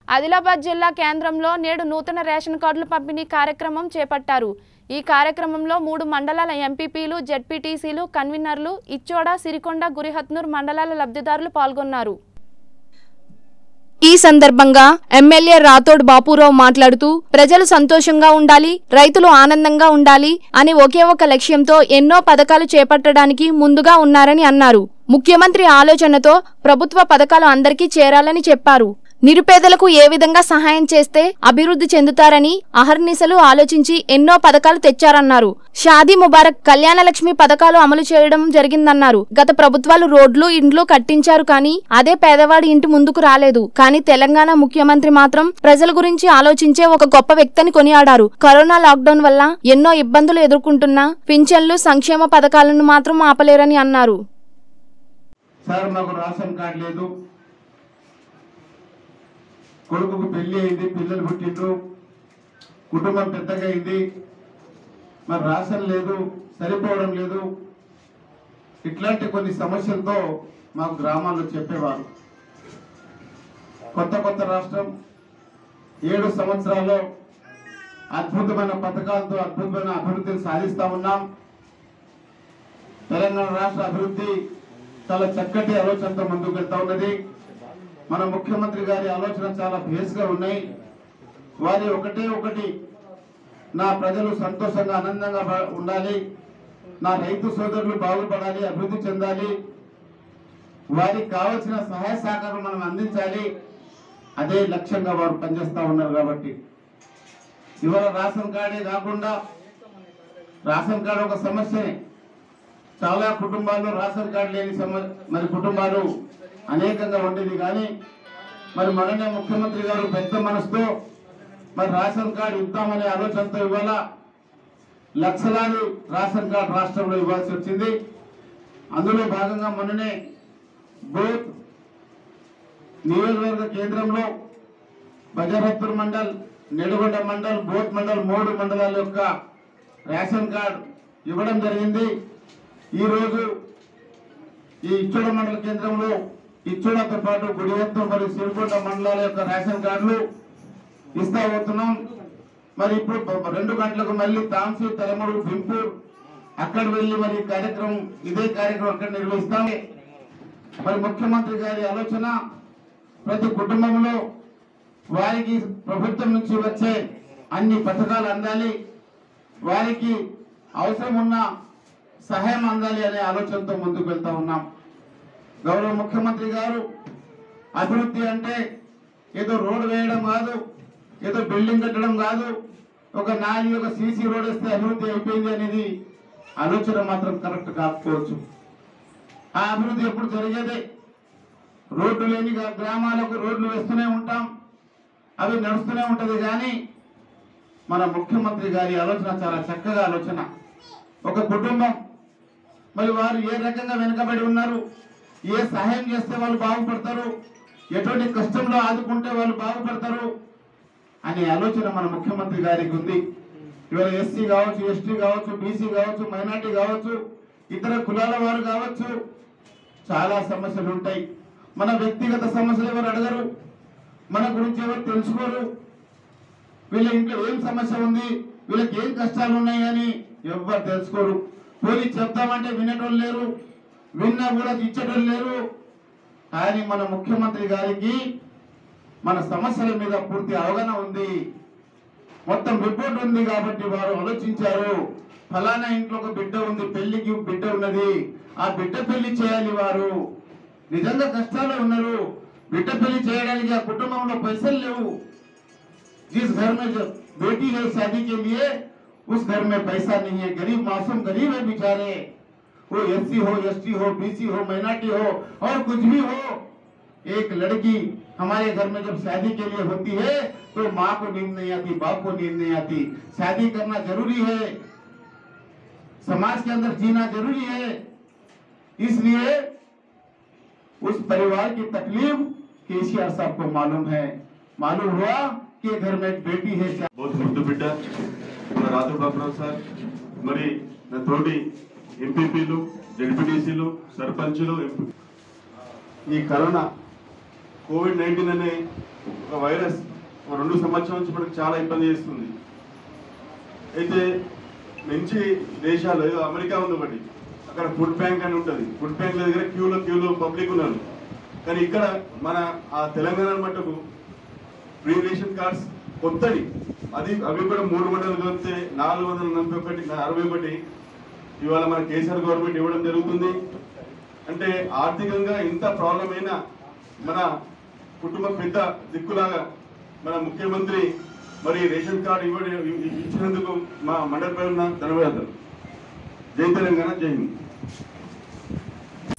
ఆదిలాబాద్ జిల్లా కేంద్రంలో నేడు నూతన రేషన్ కార్డుల పంపిణీ కార్యక్రమం చేపట్టారు ఈ కార్యక్రమంలో మూడు మండలాల ఎంపీపీలు జెడ్పీటీసీలు కన్వీనర్లు ఇచ్చోడ సిరికొండ గురిహత్నూర్ మండలాల లబ్ధిదారులు పాల్గొన్నారు ఈ సందర్భంగా ఎమ్మెల్యే రాథోడ్ బాపురావు మాట్లాడుతూ ప్రజలు సంతోషంగా ఉండాలి రైతులు ఆనందంగా ఉండాలి అని ఒకే ఒక లక్ష్యంతో ఎన్నో పథకాలు చేపట్టడానికి ముందుగా ఉన్నారని అన్నారు ముఖ్యమంత్రి ఆలోచనతో ప్రభుత్వ పథకాలు అందరికీ చేరాలని చెప్పారు నిరుపేదలకు ఏ విధంగా సహాయం చేస్తే అభివృద్ధి చెందుతారని అహర్నిశలు ఆలోచించి ఎన్నో పథకాలు తెచ్చారన్నారు షాదీ ముబారక్ కళ్యాణ లక్ష్మి పథకాలు అమలు చేయడం జరిగిందన్నారు గత ప్రభుత్వాలు రోడ్లు ఇండ్లు కట్టించారు కానీ అదే పేదవాడి ఇంటి ముందుకు రాలేదు కానీ తెలంగాణ ముఖ్యమంత్రి మాత్రం ప్రజల గురించి ఆలోచించే ఒక గొప్ప వ్యక్తిని కొనియాడారు కరోనా లాక్డౌన్ వల్ల ఎన్నో ఇబ్బందులు ఎదుర్కొంటున్నా పింఛన్లు సంక్షేమ పథకాలను మాత్రం ఆపలేరని అన్నారు సార్ మాకు రేషన్ కార్డు లేదు కొడుకుకు పెళ్లి అయింది పిల్లలు పుట్టిండ్రు కుటుంబం పెద్దగా అయింది మరి రేషన్ లేదు సరిపోవడం లేదు ఇట్లాంటి కొన్ని సమస్యలతో మాకు గ్రామాల్లో చెప్పేవారు కొత్త కొత్త రాష్ట్రం ఏడు సంవత్సరాల్లో అద్భుతమైన పథకాలతో అద్భుతమైన అభివృద్ధిని సాధిస్తా ఉన్నాం తెలంగాణ రాష్ట్ర అభివృద్ధి చాలా చక్కటి ఆలోచనతో ముందుకు వెళ్తా ఉన్నది మన ముఖ్యమంత్రి గారి ఆలోచన చాలా బేస్గా ఉన్నాయి వారి ఒకటే ఒకటి నా ప్రజలు సంతోషంగా ఆనందంగా బ- ఉండాలి నా రైతు సోదరులు బాగుపడాలి అభివృద్ధి చెందాలి వారికి కావలసిన సహాయ సహకారం మనం అందించాలి అదే లక్ష్యంగా వారు పనిచేస్తా ఉన్నారు కాబట్టి ఇవాళ రేషన్ కార్డే కాకుండా రేషన్ కార్డు ఒక సమస్యనే చాలా కుటుంబాల్లో రేషన్ కార్డు లేని సమ మరి కుటుంబాలు అనేకంగా ఉండేది కానీ మరి మననే ముఖ్యమంత్రి గారు పెద్ద మనసుతో మరి రేషన్ కార్డు ఇద్దామనే ఆలోచనతో ఇవాళ లక్షలాది రేషన్ కార్డు రాష్ట్రంలో ఇవ్వాల్సి వచ్చింది అందులో భాగంగా మొన్ననే బోత్ నియోజకవర్గ కేంద్రంలో బజరత్పూర్ మండల్ నెడుగొండ మండల్ బోత్ మండల్ మూడు మండలాల యొక్క రేషన్ కార్డు ఇవ్వడం జరిగింది ఈరోజు ఈ ఇచ్చోడ మండల కేంద్రంలో ఇచ్చోడతో పాటు గుడివత్తం మరియు సిరికొండ మండలాల యొక్క రేషన్ కార్డులు ఇస్తా పోతున్నాం మరి ఇప్పుడు బ- రెండు గంటలకు మళ్ళీ తాంసీ తలమూరు భింపూర్ అక్కడ వెళ్ళి మరి ఈ కార్యక్రమం ఇదే కార్యక్రమం అక్కడ నిర్వహిస్తాం మరి ముఖ్యమంత్రి గారి ఆలోచన ప్రతి కుటుంబంలో వారికి ప్రభుత్వం నుంచి వచ్చే అన్ని పథకాలు అందాలి వారికి అవసరం ఉన్న సహాయం అందాలి అనే ఆలోచనతో ముందుకు వెళ్తా ఉన్నాం గౌరవ ముఖ్యమంత్రి గారు అభివృద్ధి అంటే ఏదో రోడ్డు వేయడం కాదు ఏదో బిల్డింగ్ కట్టడం కాదు ఒక నాలి ఒక సీసీ రోడ్ వేస్తే అభివృద్ధి అయిపోయింది అనేది ఆలోచన మాత్రం కరెక్ట్ కాకపోవచ్చు ఆ అభివృద్ధి ఎప్పుడు జరిగేదే రోడ్డు లేని గ్రా- గ్రామాలకు రోడ్లు వేస్తూనే ఉంటాం అవి నడుస్తూనే ఉంటది కానీ మన ముఖ్యమంత్రి గారి ఆలోచన చాలా చక్కగా ఆలోచన ఒక కుటుంబం మరి వారు ఏ రకంగా వెనుకబడి ఉన్నారు ఏ సహాయం చేస్తే వాళ్ళు బాగుపడతారు ఎటువంటి కష్టంలో ఆదుకుంటే వాళ్ళు బాగుపడతారు అనే ఆలోచన మన ముఖ్యమంత్రి గారికి ఉంది ఇవాళ ఎస్సీ కావచ్చు ఎస్టీ కావచ్చు బీసీ కావచ్చు మైనార్టీ కావచ్చు ఇతర కులాల వారు కావచ్చు చాలా సమస్యలు ఉంటాయి మన వ్యక్తిగత సమస్యలు ఎవరు అడగరు మన గురించి ఎవరు తెలుసుకోరు వీళ్ళ ఇంట్లో ఏం సమస్య ఉంది వీళ్ళకి ఏం కష్టాలు ఉన్నాయి అని ఎవ్వరు తెలుసుకోరు పోయి చెప్తామంటే వినేటోళ్ళు లేరు విన్నా కూడా ఇచ్చేటోళ్ళు లేరు కానీ మన ముఖ్యమంత్రి గారికి మన సమస్యల మీద పూర్తి అవగాహన ఉంది మొత్తం రిపోర్ట్ ఉంది కాబట్టి వారు ఆలోచించారు ఫలానా ఇంట్లో ఒక బిడ్డ ఉంది పెళ్లికి బిడ్డ ఉన్నది ఆ బిడ్డ పెళ్లి చేయాలి వారు నిజంగా కష్టాలు ఉన్నారు బిడ్డ పెళ్లి చేయడానికి ఆ కుటుంబంలో పైసలు లేవు जिस घर में जो बेटी है शादी के लिए उस घर में पैसा नहीं है गरीब मासूम गरीब है बेचारे वो एससी हो एसटी हो बीसी हो माइनॉरिटी हो और कुछ भी हो एक लड़की हमारे घर में जब शादी के लिए होती है तो माँ को नींद नहीं आती बाप को नींद नहीं आती शादी करना जरूरी है समाज के अंदर जीना जरूरी है इसलिए उस परिवार की तकलीफ केसीआर साहब को मालूम है मालूम हुआ कि घर में एक बेटी है బోత్ ముద్దు బిడ్డ మన రాత్రి బాబురావు సార్ మరి నా తోటి ఎంపీపీలు జడ్పీటీసీలు సర్పంచులు ఎంపీ ఈ కరోనా కోవిడ్ నైన్టీన్ అనే ఒక వైరస్ ఒక రెండు సంవత్సరాల నుంచి మనకు చాలా ఇబ్బంది చేస్తుంది అయితే మంచి దేశాలు ఏదో అమెరికా ఉంది ఒకటి అక్కడ ఫుడ్ బ్యాంక్ అని ఉంటుంది ఫుడ్ బ్యాంక్ దగ్గర క్యూలో క్యూలో పబ్లిక్ ఉన్నారు కానీ ఇక్కడ మన ఆ తెలంగాణ మట్టుకు ఫ్రీ రేషన్ కార్డ్స్ కొత్తవి అది అవి కూడా మూడు వందలు కలిపితే నాలుగు వందల నలభై ఒకటి అరవై ఒకటి ఇవాళ మన కేసీఆర్ గవర్నమెంట్ ఇవ్వడం జరుగుతుంది అంటే ఆర్థికంగా ఇంత ప్రాబ్లం అయినా మన కుటుంబ పెద్ద దిక్కులాగా మన ముఖ్యమంత్రి మరి రేషన్ కార్డు ఇవ్వడం ఇచ్చినందుకు మా మండలి పైన ధన్యవాదాలు జై తెలంగాణ జై హింద్